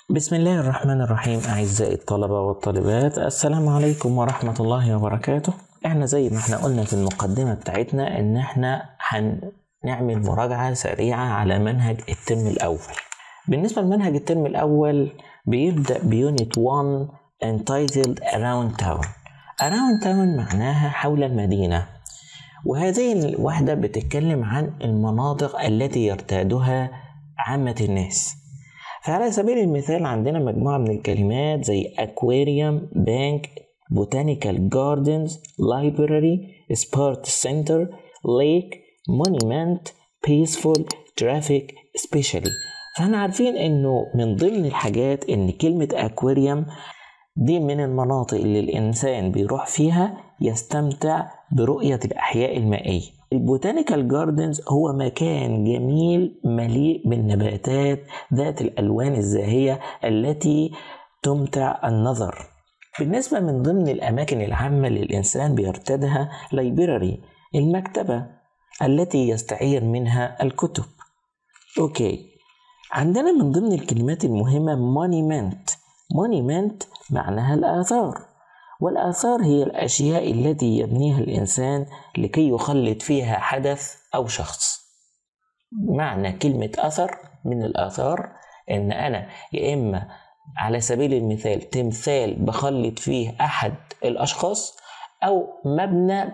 بسم الله الرحمن الرحيم أعزائي الطلبة والطالبات السلام عليكم ورحمة الله وبركاته احنا زي ما احنا قلنا في المقدمة بتاعتنا ان احنا هنعمل مراجعة سريعة على منهج الترم الأول بالنسبة لمنهج الترم الأول بيبدأ بيونت 1 entitled Around Town Around Town معناها حول المدينة وهذه الوحدة بتتكلم عن المناطق التي يرتادها عامة الناس فعلى سبيل المثال عندنا مجموعة من الكلمات زي aquarium, bank, botanical gardens, library, sport center, lake, monument, peaceful, traffic, especially فاحنا عارفين انه من ضمن الحاجات ان كلمة aquarium دي من المناطق اللي الانسان بيروح فيها يستمتع برؤية الاحياء المائية البوتانيكال جاردنز هو مكان جميل مليء بالنباتات ذات الالوان الزاهيه التي تمتع النظر بالنسبه من ضمن الاماكن العامه اللي الانسان بيرتادها لايبراري المكتبه التي يستعير منها الكتب اوكي عندنا من ضمن الكلمات المهمه مونيمنت مونيمنت معناها الاثار والآثار هي الأشياء التي يبنيها الإنسان لكي يخلد فيها حدث أو شخص معنى كلمة أثر من الآثار إن أنا يا إما على سبيل المثال تمثال بخلد فيه أحد الأشخاص أو مبنى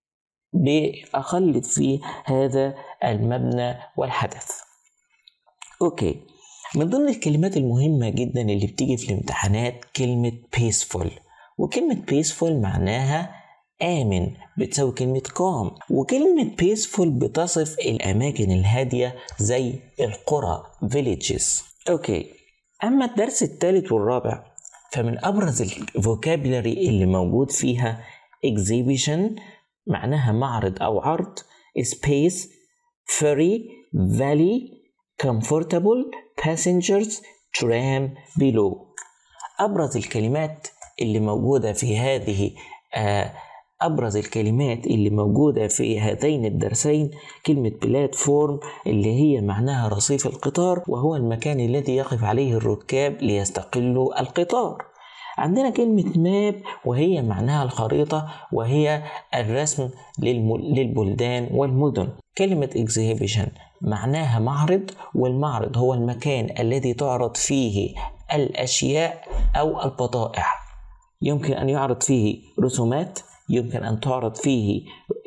بأخلد فيه هذا المبنى والحدث أوكي من ضمن الكلمات المهمة جدا اللي بتيجي في الامتحانات كلمة peaceful وكلمة peaceful معناها آمن بتساوي كلمة calm وكلمة peaceful بتصف الأماكن الهادية زي القرى villages أوكي أما الدرس الثالث والرابع فمن أبرز الفوكابلري اللي موجود فيها exhibition معناها معرض أو عرض space ferry valley comfortable passengers tram below أبرز الكلمات اللي موجودة في هذه أبرز الكلمات اللي موجودة في هذين الدرسين كلمة بلاتفورم اللي هي معناها رصيف القطار وهو المكان الذي يقف عليه الركاب ليستقلوا القطار عندنا كلمة ماب وهي معناها الخريطة وهي الرسم للبلدان والمدن كلمة exhibition معناها معرض والمعرض هو المكان الذي تعرض فيه الأشياء أو البضائع يمكن أن يعرض فيه رسومات يمكن أن تعرض فيه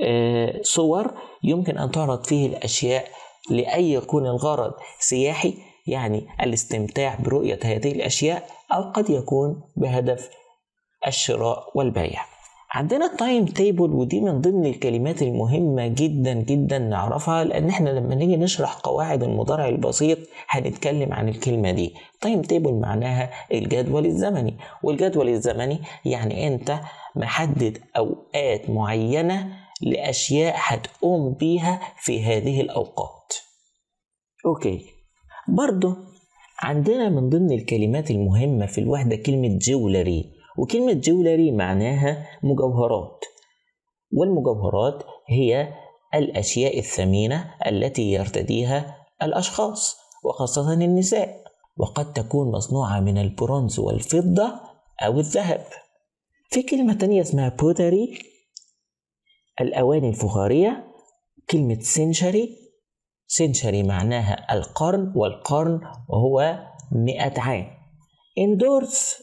صور يمكن أن تعرض فيه الأشياء لأي يكون الغرض سياحي يعني الاستمتاع برؤية هذه الأشياء أو قد يكون بهدف الشراء والبيع عندنا التايم تيبل ودي من ضمن الكلمات المهمة جدا جدا نعرفها لأن احنا لما نيجي نشرح قواعد المضارع البسيط هنتكلم عن الكلمة دي تايم تيبل معناها الجدول الزمني والجدول الزمني يعني انت محدد أوقات معينة لأشياء هتقوم بيها في هذه الأوقات أوكي برضو عندنا من ضمن الكلمات المهمة في الوحدة كلمة جولري وكلمة جولري معناها مجوهرات والمجوهرات هي الأشياء الثمينة التي يرتديها الأشخاص وخاصة النساء وقد تكون مصنوعة من البرونز والفضة أو الذهب في كلمة تانية اسمها بوتري الأواني الفخارية كلمة سنشري سنشري معناها القرن والقرن وهو مئة عام اندورس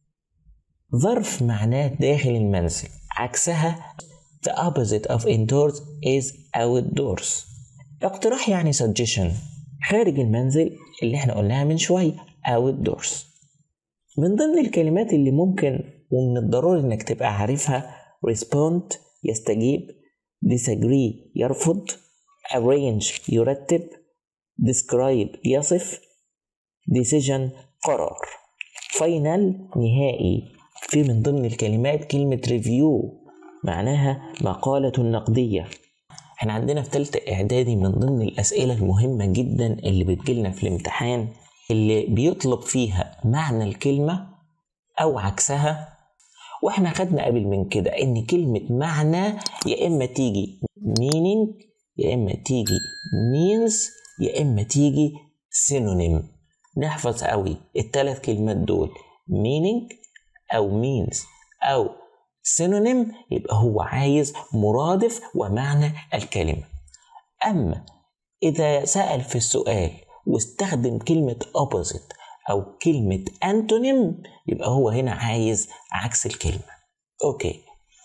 ظرف معناه داخل المنزل عكسها the opposite of indoors is outdoors اقتراح يعني suggestion خارج المنزل اللي احنا قلناها من شوية outdoors من ضمن الكلمات اللي ممكن ومن الضروري انك تبقى عارفها respond يستجيب disagree يرفض arrange يرتب describe يصف decision قرار final نهائي في من ضمن الكلمات كلمة ريفيو معناها مقالة نقدية احنا عندنا في تالتة اعدادي من ضمن الاسئلة المهمة جدا اللي بتجيلنا في الامتحان اللي بيطلب فيها معنى الكلمة او عكسها واحنا خدنا قبل من كده ان كلمة معنى يا اما تيجي meaning يا اما تيجي means يا اما تيجي synonym نحفظ قوي الثلاث كلمات دول meaning أو means أو synonym يبقى هو عايز مرادف ومعنى الكلمة أما إذا سأل في السؤال واستخدم كلمة opposite أو كلمة antonym يبقى هو هنا عايز عكس الكلمة أوكي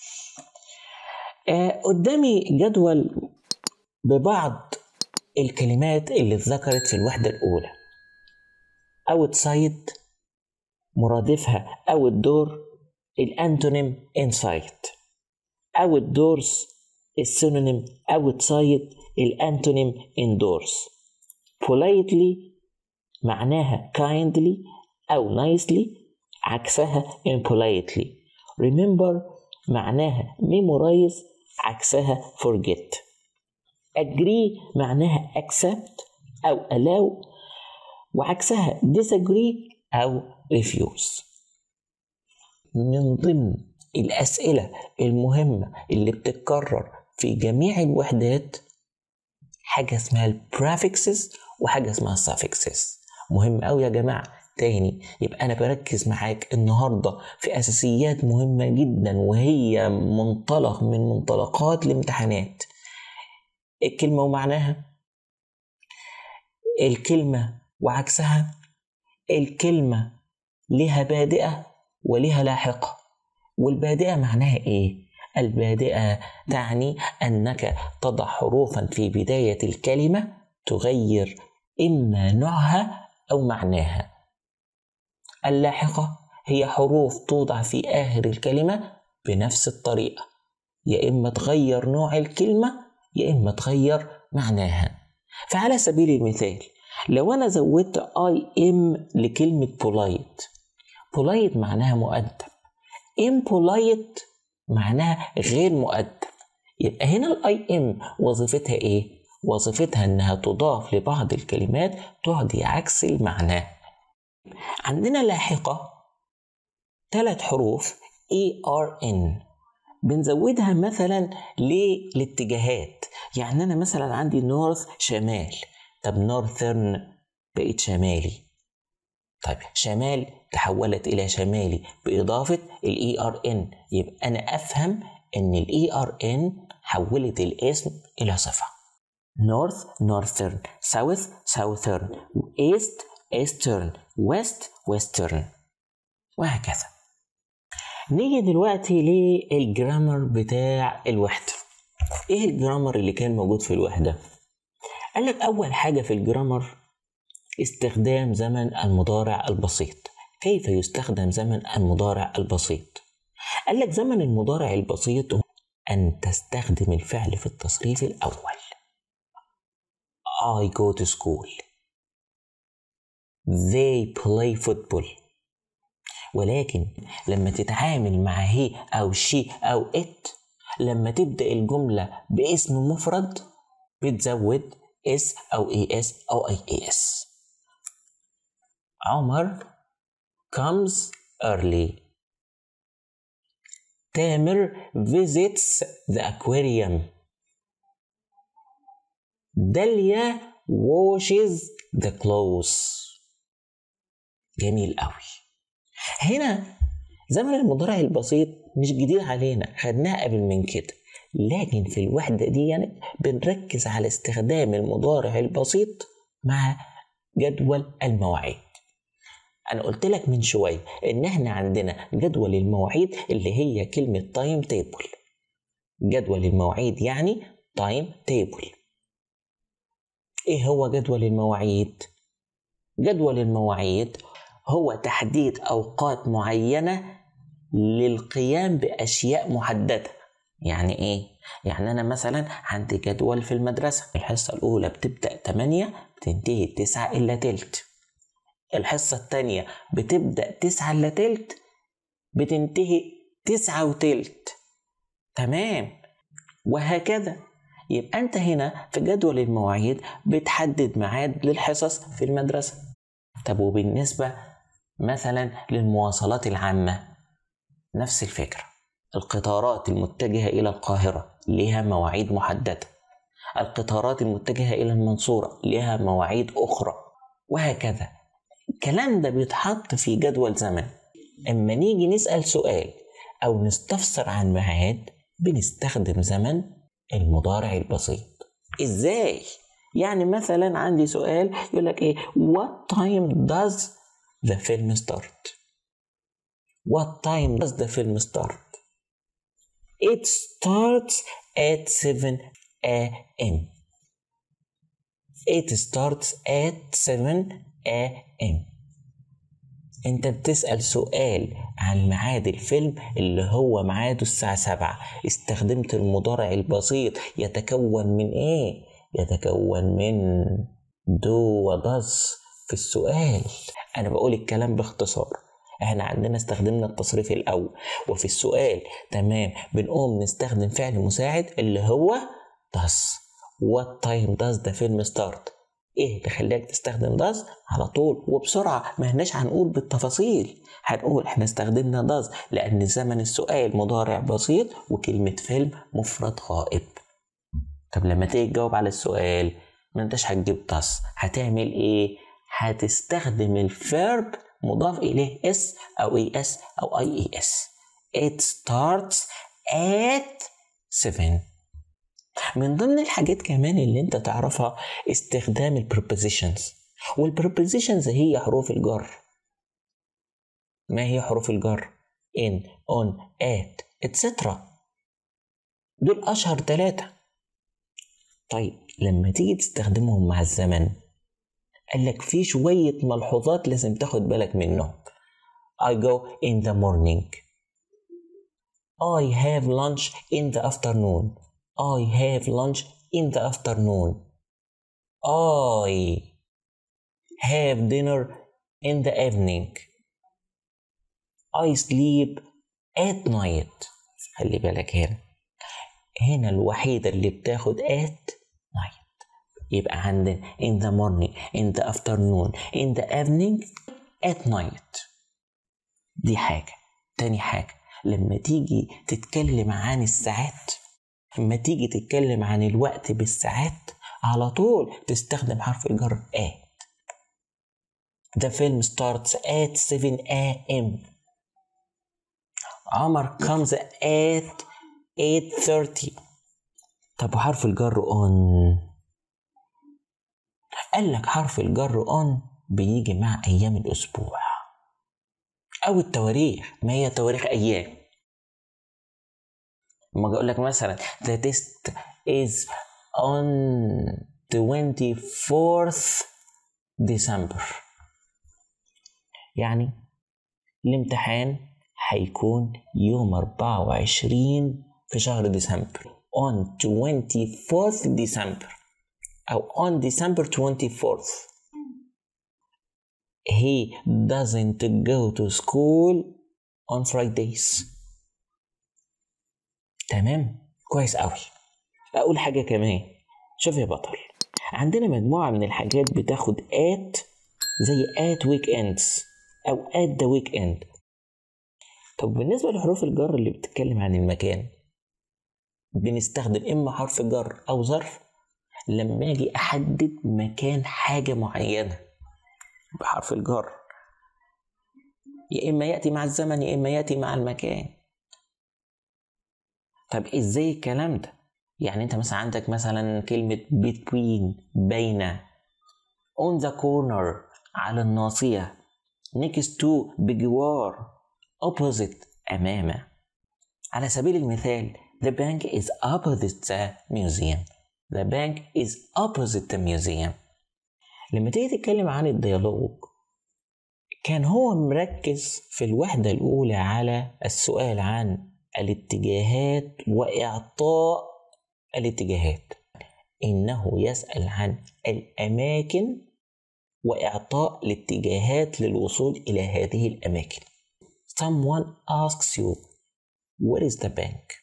آه قدامي جدول ببعض الكلمات اللي اتذكرت في الوحدة الأولى outside مرادفها outdoor الانتونيم inside outdoors السينونيم outside الانتونيم indoors politely معناها kindly أو nicely عكسها impolitely remember معناها memorize عكسها forget agree معناها accept أو allow وعكسها disagree أو refuse من ضمن الأسئلة المهمة اللي بتتكرر في جميع الوحدات حاجة اسمها البرافكسز وحاجة اسمها السافكسز مهم قوي يا جماعة تاني يبقى أنا بركز معاك النهاردة في أساسيات مهمة جدا وهي منطلق من منطلقات الامتحانات الكلمة ومعناها الكلمة وعكسها الكلمة لها بادئة ولها لاحقة والبادئة معناها إيه؟ البادئة تعني أنك تضع حروفا في بداية الكلمة تغير إما نوعها أو معناها اللاحقة هي حروف توضع في آخر الكلمة بنفس الطريقة يا إما تغير نوع الكلمة يا إما تغير معناها فعلى سبيل المثال لو أنا زودت I am لكلمة polite polite معناها مؤدب impolite معناها غير مؤدب يبقى هنا الاي ام وظيفتها ايه؟ وظيفتها انها تضاف لبعض الكلمات تعطي عكس المعنى عندنا لاحقة ثلاث حروف اي ار ان بنزودها مثلا للاتجاهات يعني انا مثلا عندي نورث شمال طب نورثرن بقيت شمالي طيب شمال تحولت الى شمالي باضافه الاي ار ان يبقى انا افهم ان الاي ار ان حولت الاسم الى صفه north northern south southern east eastern west western وهكذا نيجي دلوقتي للجرامر بتاع الوحدة ايه الجرامر اللي كان موجود في الوحدة قال لك اول حاجة في الجرامر استخدام زمن المضارع البسيط كيف يستخدم زمن المضارع البسيط قال لك زمن المضارع البسيط أن تستخدم الفعل في التصريف الأول I go to school They play football ولكن لما تتعامل مع هي أو شي أو إت لما تبدأ الجملة باسم مفرد بتزود اس أو اي اس أو اي اي اس عمر comes early تامر visits the aquarium داليا washes the clothes جميل قوي هنا زمن المضارع البسيط مش جديد علينا خدناه قبل من كده لكن في الوحدة دي يعني بنركز على استخدام المضارع البسيط مع جدول المواعيد انا قلت لك من شويه ان احنا عندنا جدول المواعيد اللي هي كلمه تايم تيبل جدول المواعيد يعني تايم تيبل ايه هو جدول المواعيد جدول المواعيد هو تحديد اوقات معينه للقيام باشياء محدده يعني ايه يعني انا مثلا عندي جدول في المدرسه الحصه الاولى بتبدا 8 بتنتهي 9 الا تلت الحصة التانية بتبدأ تسعة إلا تلت بتنتهي تسعة وتلت تمام وهكذا يبقى أنت هنا في جدول المواعيد بتحدد ميعاد للحصص في المدرسة طب وبالنسبة مثلا للمواصلات العامة نفس الفكرة القطارات المتجهة إلى القاهرة لها مواعيد محددة القطارات المتجهة إلى المنصورة لها مواعيد أخرى وهكذا الكلام ده بيتحط في جدول زمن اما نيجي نسأل سؤال او نستفسر عن ميعاد بنستخدم زمن المضارع البسيط ازاي يعني مثلا عندي سؤال يقول لك ايه what time does the film start what time does the film start it starts at 7 a.m. It starts at 7 a.m. انت بتسأل سؤال عن ميعاد الفيلم اللي هو ميعاده الساعة سبعة استخدمت المضارع البسيط يتكون من ايه؟ يتكون من دو ودز في السؤال انا بقول الكلام باختصار احنا عندنا استخدمنا التصريف الاول وفي السؤال تمام بنقوم نستخدم فعل مساعد اللي هو does what time does the film start ايه اللي خلاك تستخدم does على طول وبسرعه ما هناش هنقول بالتفاصيل هنقول احنا استخدمنا does لان زمن السؤال مضارع بسيط وكلمه فيلم مفرد غائب طب لما تيجي تجاوب على السؤال ما انتش هتجيب does هتعمل ايه هتستخدم الفيرب مضاف إليه اس أو اي اس أو اي اي اس it starts at 7 من ضمن الحاجات كمان اللي انت تعرفها استخدام البريبوزيشنز والبريبوزيشنز هي حروف الجر ما هي حروف الجر in on at etc دول أشهر ثلاثة طيب لما تيجي تستخدمهم مع الزمن قال لك في شوية ملحوظات لازم تاخد بالك منهم I go in the morning I have lunch in the afternoon I have lunch in the afternoon I have dinner in the evening I sleep at night خلي بالك هنا هنا الوحيدة اللي بتاخد at night يبقى عندنا in the morning in the afternoon in the evening at night دي حاجة تاني حاجة لما تيجي تتكلم عن الساعات لما تيجي تتكلم عن الوقت بالساعات على طول تستخدم حرف الجر at The film starts at 7 a.m. عمر comes at 8:30 طب وحرف الجر on قال لك حرف الجر on بيجي مع ايام الاسبوع او التواريخ ما هي تواريخ ايام لما اقول لك مثلا the test is on 24th December يعني الامتحان هيكون يوم 24 في شهر ديسمبر on 24th December أو on December 24th he doesn't go to school on Fridays تمام كويس قوي أقول حاجة كمان شوف يا بطل عندنا مجموعة من الحاجات بتاخد at زي at weekends أو at the weekend طب بالنسبة لحروف الجر اللي بتتكلم عن المكان بنستخدم إما حرف جر أو ظرف لما أجي أحدد مكان حاجة معينة بحرف الجر يا إما يأتي مع الزمن يا إما يأتي مع المكان طب إزاي الكلام ده؟ يعني أنت مثلا عندك مثلا كلمة between بين on the corner على الناصية next to بجوار opposite أمامه على سبيل المثال the bank is opposite the museum the bank is opposite the museum لما تيجي تتكلم عن الديالوج كان هو مركز في الوحدة الأولى على السؤال عن الاتجاهات وإعطاء الاتجاهات إنه يسأل عن الأماكن وإعطاء الاتجاهات للوصول إلى هذه الأماكن someone asks you where is the bank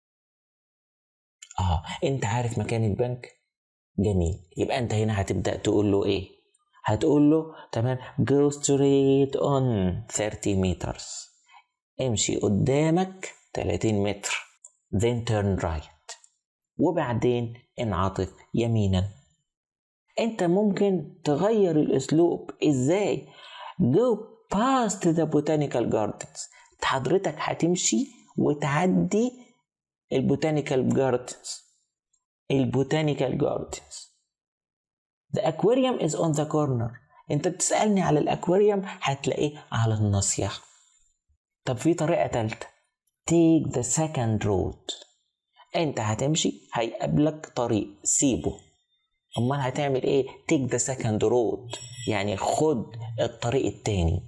اه انت عارف مكان البنك جميل يبقى انت هنا هتبدا تقول له ايه هتقول له تمام go straight on 30 meters امشي قدامك 30 متر then turn right وبعدين انعطف يمينا انت ممكن تغير الاسلوب ازاي go past the botanical gardens حضرتك هتمشي وتعدي البوتانيكال جاردنز البوتانيكال جاردنز The aquarium is on the corner انت بتسألني على الاكواريوم هتلاقيه على الناصية طب في طريقة تالتة take the second road انت هتمشي هيقابلك طريق سيبه امال هتعمل ايه take the second road يعني خد الطريق التاني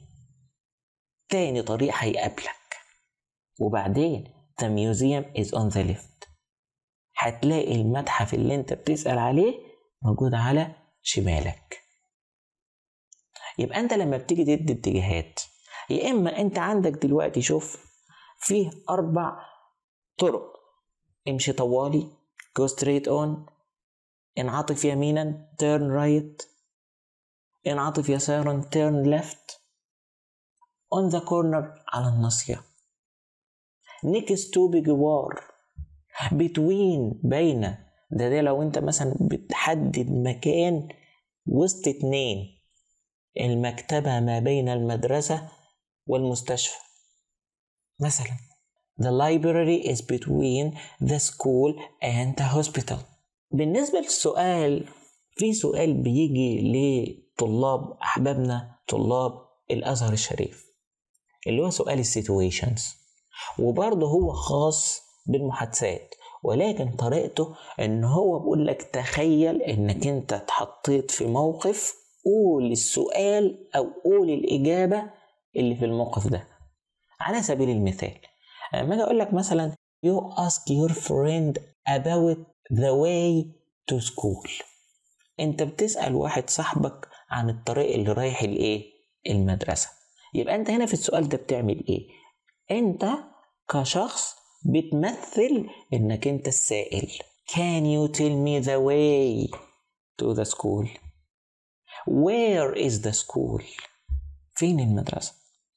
تاني طريق هيقابلك وبعدين the museum is on the left هتلاقي المتحف اللي انت بتسأل عليه موجود على شمالك يبقى انت لما بتيجي تدي اتجاهات يا اما انت عندك دلوقتي شوف فيه اربع طرق امشي طوالي go straight on انعطف يمينا turn right انعطف يسارا turn left on the corner على الناصية next to بجوار between بين ده ده لو انت مثلا بتحدد مكان وسط اتنين المكتبة ما بين المدرسة والمستشفى مثلا The library is between the school and the hospital بالنسبة للسؤال في سؤال بيجي لطلاب أحبابنا طلاب الأزهر الشريف اللي هو سؤال السيتويشنز وبرضه هو خاص بالمحادثات ولكن طريقته ان هو بيقول لك تخيل انك انت اتحطيت في موقف قول السؤال او قول الاجابه اللي في الموقف ده على سبيل المثال لما اجي اقول لك مثلا you ask your friend about the way to school انت بتسال واحد صاحبك عن الطريق اللي رايح الايه المدرسه يبقى انت هنا في السؤال ده بتعمل ايه انت كشخص بتمثل انك انت السائل Can you tell me the way to the school? Where is the school? فين المدرسة؟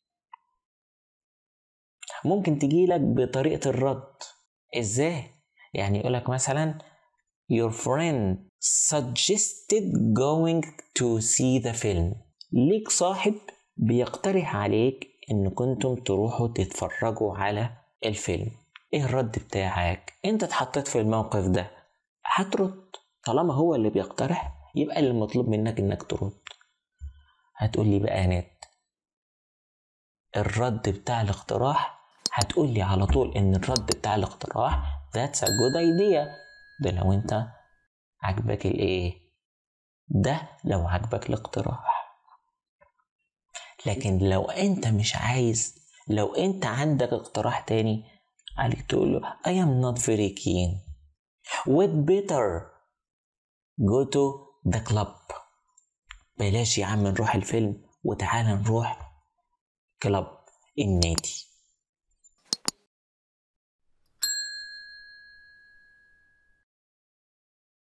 ممكن تجيلك بطريقة الرد ازاي؟ يعني يقولك مثلا Your friend suggested going to see the film ليك صاحب بيقترح عليك ان كنتم تروحوا تتفرجوا على الفيلم ايه الرد بتاعك انت اتحطيت في الموقف ده هترد طالما هو اللي بيقترح يبقى اللي المطلوب منك انك ترد هتقول لي بقى نت الرد بتاع الاقتراح هتقول لي على طول ان الرد بتاع الاقتراح that's a good idea ده لو انت عجبك الايه ده لو عجبك الاقتراح لكن لو انت مش عايز لو انت عندك اقتراح تاني عليك تقول له I am not very keen what better go to the club بلاش يا عم نروح الفيلم وتعالى نروح كلاب النادي